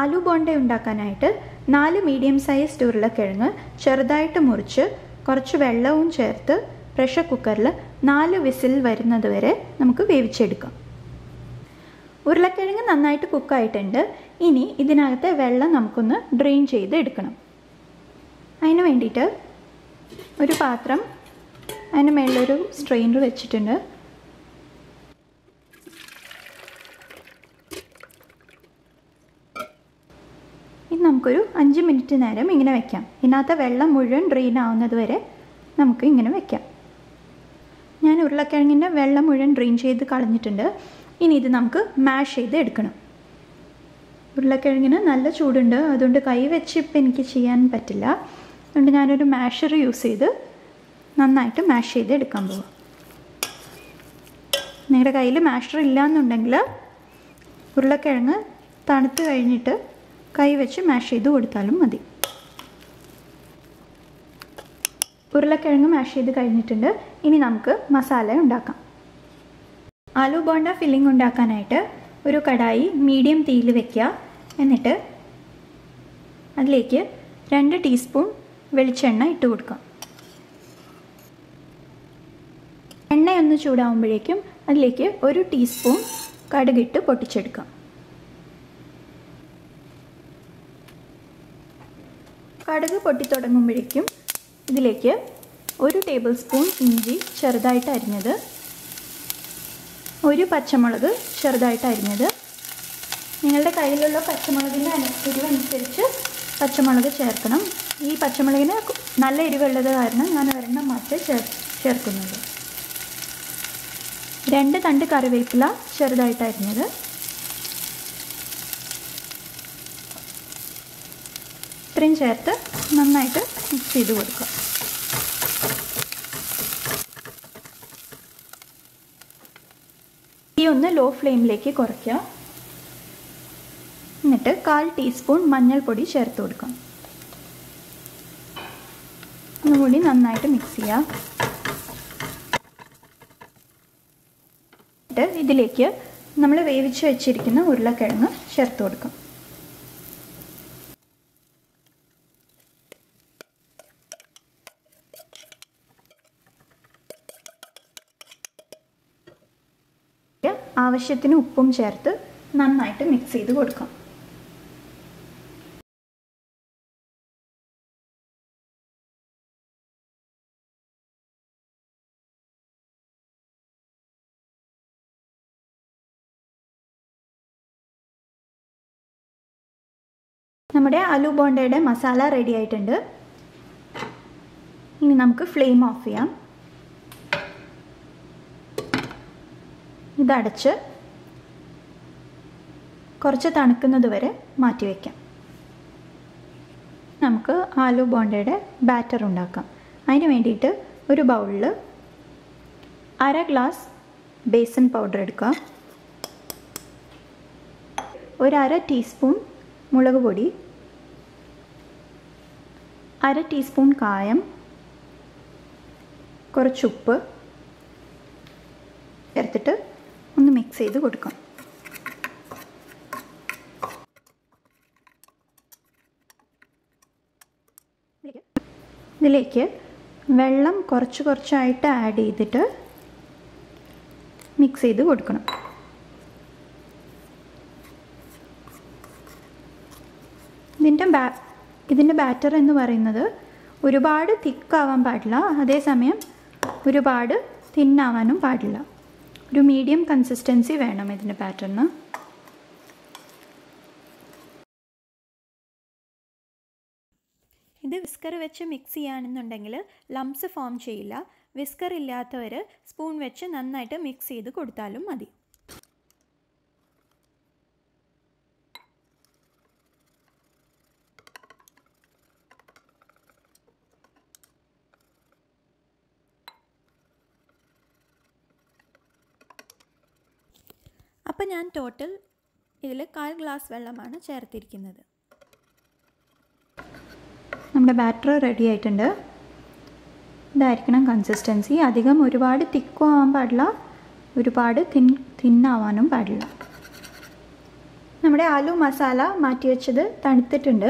ആലു ബോണ്ട ഉണ്ടാക്കാനായിട്ട് നാല് medium sized ഉരുളക്കിഴങ്ങ് ചെറുതായിട്ട് മുറിച്ച് കുറച്ച് വെള്ളവും ചേർത്ത് പ്രഷർ കുക്കറിൽ നാല് വിസിൽ വരുന്നത് വരെ നമുക്ക് വേവിച്ചെടുക്കാം ഉരുളക്കിഴങ്ങ് നന്നായിട്ട് കുക്കായിട്ടുണ്ട് ഇനി ഇതിനകത്തെ വെള്ളം നമുക്കൊന്ന് ഡ്രെയിൻ ചെയ്ത് എടുക്കണം അതിന് വേണ്ടിയിട്ട് ഒരു പാത്രം അതിന് മേളിലൊരു സ്ട്രെയിനർ വെച്ചിട്ടുണ്ട് ഇനി നമുക്കൊരു അഞ്ച് മിനിറ്റ് നേരം ഇങ്ങനെ വെക്കാം ഇതിനകത്തെ വെള്ളം മുഴുവൻ ഡ്രെയിൻ ആവുന്നത് വരെ നമുക്ക് ഇങ്ങനെ വെക്കാം ഞാൻ ഉരുളക്കിഴങ്ങിൻ്റെ വെള്ളം മുഴുവൻ ഡ്രെയിൻ ചെയ്ത് കളഞ്ഞിട്ടുണ്ട് ഇനി ഇത് നമുക്ക് മാഷ് ചെയ്ത് എടുക്കണം ഉരുളക്കിഴങ്ങിന് നല്ല ചൂടുണ്ട് അതുകൊണ്ട് കൈ വെച്ച് ഇപ്പം എനിക്ക് ചെയ്യാൻ പറ്റില്ല അതുകൊണ്ട് ഞാനൊരു മാഷർ യൂസ് ചെയ്ത് നന്നായിട്ട് മാഷ് ചെയ്ത് എടുക്കാൻ പോവാം നിങ്ങളുടെ കയ്യിൽ മാഷർ ഇല്ല എന്നുണ്ടെങ്കിൽ ഉരുളക്കിഴങ്ങ് തണുത്ത് കഴിഞ്ഞിട്ട് കൈ വെച്ച് മാഷ് ചെയ്ത് കൊടുത്താലും മതി ഉരുളക്കിഴങ്ങ് മാഷ് ചെയ്ത് കഴിഞ്ഞിട്ടുണ്ട് ഇനി നമുക്ക് മസാല ഉണ്ടാക്കാം ആലു ബോണ്ട ഫില്ലിംഗ് ഉണ്ടാക്കാനായിട്ട് ഒരു കടായി മീഡിയം തീയിൽ വെക്കുക എന്നിട്ട് അതിലേക്ക് രണ്ട് ടീസ്പൂൺ വെളിച്ചെണ്ണ ഇട്ട് കൊടുക്കാം എണ്ണയൊന്ന് ചൂടാവുമ്പോഴേക്കും അതിലേക്ക് ഒരു ടീസ്പൂൺ കടുകിട്ട് പൊട്ടിച്ചെടുക്കാം കടുക് പൊട്ടിത്തുടങ്ങുമ്പോഴേക്കും ഇതിലേക്ക് ഒരു ടേബിൾ സ്പൂൺ ഇഞ്ചി ചെറുതായിട്ട് അരിഞ്ഞത് ഒരു പച്ചമുളക് ചെറുതായിട്ട് അരിഞ്ഞത് നിങ്ങളുടെ കയ്യിലുള്ള പച്ചമുളകിൻ്റെ എരിവനുസരിച്ച് പച്ചമുളക് ചേർക്കണം ഈ പച്ചമുളകിന് നല്ല എരിവുള്ളത് കാരണം ഞാൻ ഒരെണ്ണം മാത്രമേ ചേർ ചേർക്കുന്നുള്ളൂ രണ്ട് തണ്ട് കറിവേപ്പില ചെറുതായിട്ട് അരിഞ്ഞത് ഇത്രയും ചേർത്ത് നന്നായിട്ട് മിക്സ് ചെയ്ത് കൊടുക്കുക ഈ ഒന്ന് ലോ ഫ്ലെയിമിലേക്ക് കുറയ്ക്കുക എന്നിട്ട് കാൽ ടീസ്പൂൺ മഞ്ഞൾപ്പൊടി ചേർത്ത് കൊടുക്കാം ഒന്നുകൂടി നന്നായിട്ട് മിക്സ് ചെയ്യുക എന്നിട്ട് ഇതിലേക്ക് നമ്മൾ വേവിച്ച് വെച്ചിരിക്കുന്ന ഉരുളക്കിഴങ്ങ് ചേർത്ത് കൊടുക്കാം ആവശ്യത്തിന് ഉപ്പും ചേർത്ത് നന്നായിട്ട് മിക്സ് ചെയ്ത് കൊടുക്കാം നമ്മുടെ ആലു ബോണ്ടയുടെ മസാല റെഡി ആയിട്ടുണ്ട് ഇനി നമുക്ക് ഫ്ലെയിം ഓഫ് ചെയ്യാം ഇതടച്ച് കുറച്ച് തണുക്കുന്നത് വരെ മാറ്റി വയ്ക്കാം നമുക്ക് ആലു ബോണ്ടയുടെ ബാറ്റർ ഉണ്ടാക്കാം അതിന് വേണ്ടിയിട്ട് ഒരു ബൗളിൽ അര ഗ്ലാസ് ബേസൻ പൗഡർ എടുക്കുക ഒരു അര ടീസ്പൂൺ മുളക് പൊടി അര ടീസ്പൂൺ കായം കുറച്ചുപ്പ് ചേർത്തിട്ട് ഒന്ന് മിക്സ് ചെയ്ത് കൊടുക്കാം ഇതിലേക്ക് വെള്ളം കുറച്ച് കുറച്ചായിട്ട് ആഡ് ചെയ്തിട്ട് മിക്സ് ചെയ്ത് കൊടുക്കണം ഇതിൻ്റെ ബാ ഇതിൻ്റെ ബാറ്റർ എന്ന് പറയുന്നത് ഒരുപാട് തിക്കാവാൻ പാടില്ല അതേസമയം ഒരുപാട് തിന്നാവാനും പാടില്ല ഒരു മീഡിയം കൺസിസ്റ്റൻസി വേണം ഇതിൻ്റെ ബാറ്ററിന് ഇത് വിസ്കർ വെച്ച് മിക്സ് ചെയ്യുകയാണെന്നുണ്ടെങ്കിൽ ലംസ് ഫോം ചെയ്യില്ല വിസ്കർ ഇല്ലാത്തവർ സ്പൂൺ വെച്ച് നന്നായിട്ട് മിക്സ് ചെയ്ത് കൊടുത്താലും മതി അപ്പോൾ ഞാൻ ടോട്ടൽ ഇതിൽ കാൽ ഗ്ലാസ് വെള്ളമാണ് ചേർത്തിരിക്കുന്നത് നമ്മുടെ ബാറ്റർ റെഡി ആയിട്ടുണ്ട് ഇതായിരിക്കണം കൺസിസ്റ്റൻസി അധികം ഒരുപാട് തിക്കും ആവാൻ പാടില്ല ഒരുപാട് തിൻ തിന്നാവാനും പാടില്ല നമ്മുടെ ആലു മസാല മാറ്റി വെച്ചത് തണുത്തിട്ടുണ്ട്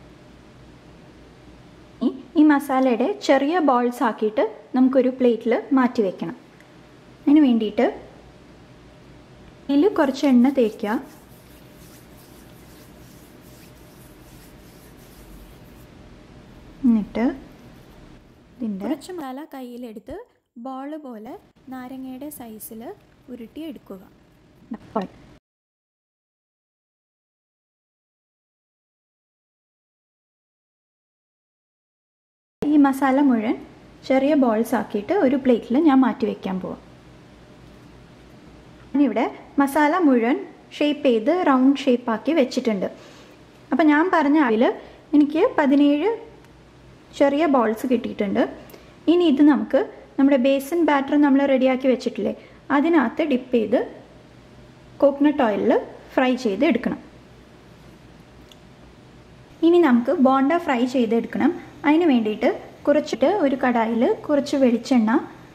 ഈ മസാലയുടെ ചെറിയ ബോൾസ് ആക്കിയിട്ട് നമുക്കൊരു പ്ലേറ്റിൽ മാറ്റി വെക്കണം അതിന് വേണ്ടിയിട്ട് ഇതിൽ കുറച്ച് എണ്ണ തേക്കുക എന്നിട്ട് ഇതിൻ്റെ കുറച്ച് മസാല കയ്യിലെടുത്ത് ബോൾ പോലെ നാരങ്ങയുടെ സൈസിൽ ഉരുട്ടി എടുക്കുക ഈ മസാല മുഴുവൻ ചെറിയ ബോൾസ് ആക്കിയിട്ട് ഒരു പ്ലേറ്റിൽ ഞാൻ മാറ്റി വയ്ക്കാൻ പോവാം ഞാനിവിടെ മസാല മുഴുവൻ ഷേപ്പ് ചെയ്ത് റൗണ്ട് ഷേപ്പാക്കി വെച്ചിട്ടുണ്ട് അപ്പോൾ ഞാൻ പറഞ്ഞ അതിൽ എനിക്ക് പതിനേഴ് ചെറിയ ബോൾസ് കിട്ടിയിട്ടുണ്ട് ഇനി ഇത് നമുക്ക് നമ്മുടെ ബേസൻ ബാറ്റർ നമ്മൾ റെഡിയാക്കി വെച്ചിട്ടില്ലേ അതിനകത്ത് ഡിപ്പ് ചെയ്ത് കോക്കനട്ട് ഓയിലിൽ ഫ്രൈ ചെയ്ത് എടുക്കണം ഇനി നമുക്ക് ബോണ്ട ഫ്രൈ ചെയ്തെടുക്കണം അതിന് വേണ്ടിയിട്ട് കുറച്ചിട്ട് ഒരു കടായിൽ കുറച്ച് വെളിച്ചെണ്ണ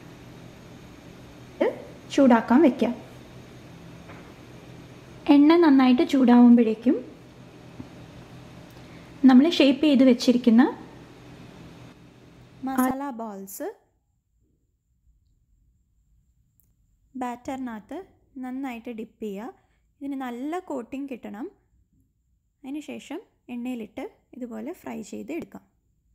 ചൂടാക്കാൻ വെക്കാം എണ്ണ നന്നായിട്ട് ചൂടാവുമ്പോഴേക്കും നമ്മൾ ഷേപ്പ് ചെയ്ത് വെച്ചിരിക്കുന്ന മസാല ബോൾസ് ബാറ്ററിനകത്ത് നന്നായിട്ട് ഡിപ്പ് ചെയ്യുക ഇതിന് നല്ല കോട്ടിംഗ് കിട്ടണം അതിന് ശേഷം എണ്ണയിലിട്ട് ഇതുപോലെ ഫ്രൈ ചെയ്ത് എടുക്കാം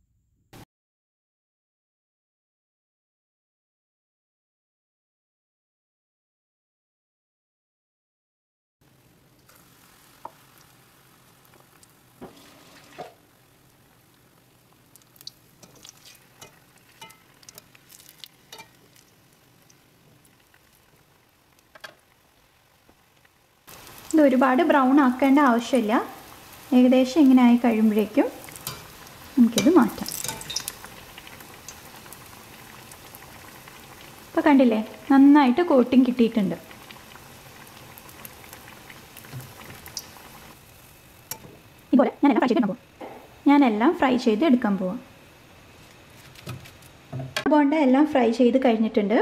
ഇത് ഒരുപാട് ബ്രൗൺ ആക്കേണ്ട ആവശ്യമില്ല ഏകദേശം ഇങ്ങനെ ആയി കഴിയുമ്പോഴേക്കും നമുക്കിത് മാറ്റാം ഇപ്പോൾ കണ്ടില്ലേ നന്നായിട്ട് കോട്ടിങ് കിട്ടിയിട്ടുണ്ട് ഇതുപോലെ ഞാനെല്ലാം ഫ്രൈ ചെയ്ത് പോവാം ഞാനെല്ലാം ഫ്രൈ ചെയ്ത് എടുക്കാൻ പോവാം ബോണ്ട എല്ലാം ഫ്രൈ ചെയ്ത് കഴിഞ്ഞിട്ടുണ്ട്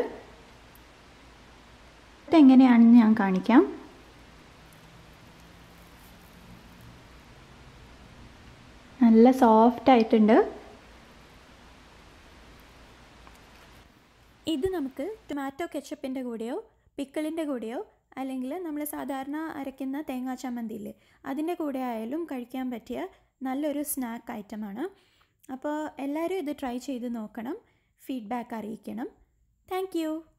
എങ്ങനെയാണെന്ന് ഞാൻ കാണിക്കാം നല്ല സോഫ്റ്റ് ആയിട്ടുണ്ട് ഇത് നമുക്ക് ടൊമാറ്റോ കെച്ചപ്പിൻ്റെ കൂടെയോ പിക്കിളിൻ്റെ കൂടെയോ അല്ലെങ്കിൽ നമ്മൾ സാധാരണ അരയ്ക്കുന്ന തേങ്ങാ ചമ്മന്തിയില്ലേ അതിൻ്റെ കൂടെ ആയാലും കഴിക്കാൻ പറ്റിയ നല്ലൊരു സ്നാക്ക് ഐറ്റമാണ് അപ്പോൾ എല്ലാവരും ഇത് ട്രൈ ചെയ്ത് നോക്കണം ഫീഡ്ബാക്ക് അറിയിക്കണം താങ്ക്